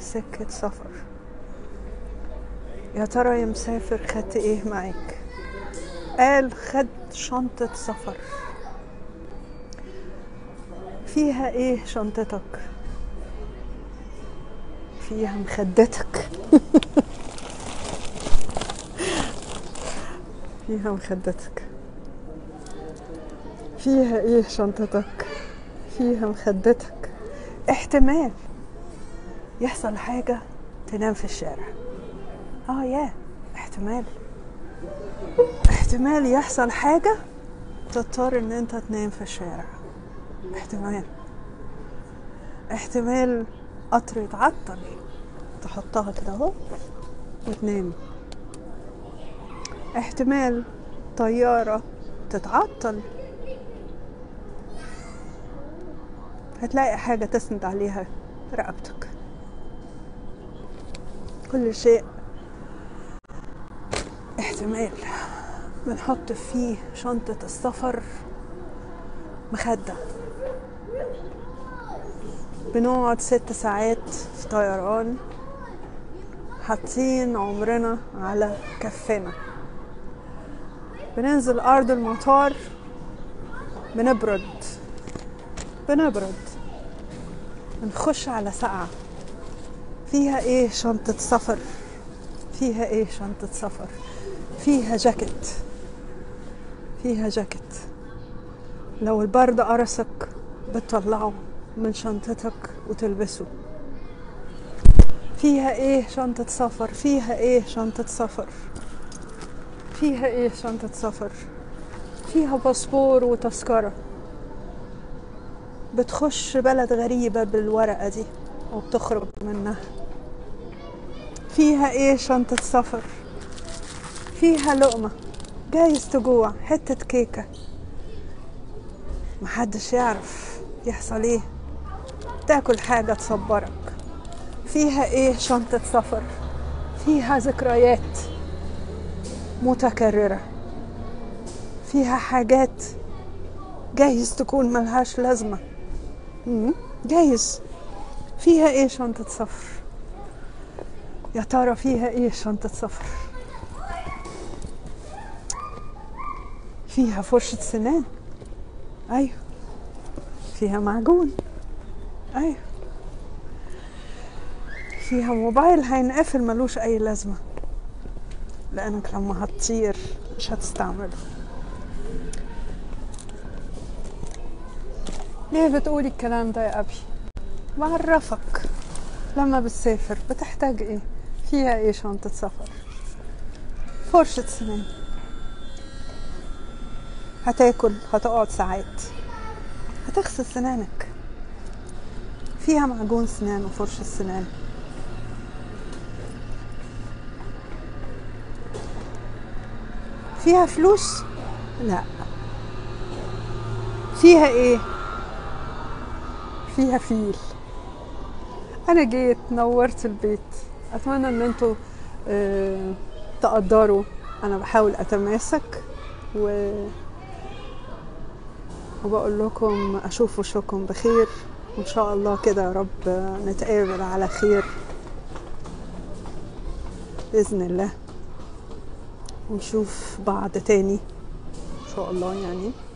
سكة سفر يا ترى يا مسافر خدت ايه معاك قال خد شنطة سفر فيها ايه شنطتك فيها مخدتك فيها مخدتك فيها ايه شنطتك فيها مخدتك احتمال يحصل حاجة تنام في الشارع اه يا احتمال احتمال يحصل حاجة تضطر ان انت تنام في الشارع احتمال احتمال قطر يتعطل تحطها كده اهو وتنام احتمال طيارة تتعطل هتلاقي حاجة تسند عليها رقبتك كل شيء احتمال بنحط فيه شنطة السفر مخدة بنقعد ست ساعات في طيران حاطين عمرنا على كفنا بننزل أرض المطار بنبرد بنبرد بنخش على سقعة فيها ايه شنطة سفر فيها ايه شنطة سفر فيها جاكيت فيها جاكيت لو البرد قرصك بتطلعه من شنطتك وتلبسه فيها ايه شنطة سفر فيها ايه شنطة سفر فيها ايه شنطة سفر فيها باسبور وتذكرة بتخش بلد غريبة بالورقة دي وبتخرج منها فيها ايه شنطة سفر فيها لقمة جايز تجوع حتة كيكة محدش يعرف يحصل ايه تاكل حاجة تصبرك فيها ايه شنطة سفر فيها ذكريات متكررة فيها حاجات جايز تكون ملهاش لازمة مم، جايز فيها ايه شنطة سفر يا ترى فيها ايه شنطة سفر فيها فرشة سنان ايوه فيها معجون ايوه فيها موبايل هينقفل ملوش اي لازمة لانك لما هتطير مش هتستعمله ليه بتقولي الكلام ده يا ابي بعرفك لما بتسافر بتحتاج ايه فيها ايه شنطة سفر فرشة سنان هتاكل هتقعد ساعات هتغسل سنانك فيها معجون سنان وفرشة سنان فيها فلوس لا فيها ايه فيها فيل انا جيت نورت البيت اتمنى ان انتوا آه، تقدروا انا بحاول اتماسك و وبقول لكم اشوف وشكم بخير وان شاء الله كده يا رب نتقابل على خير باذن الله ونشوف بعض تاني ان شاء الله يعني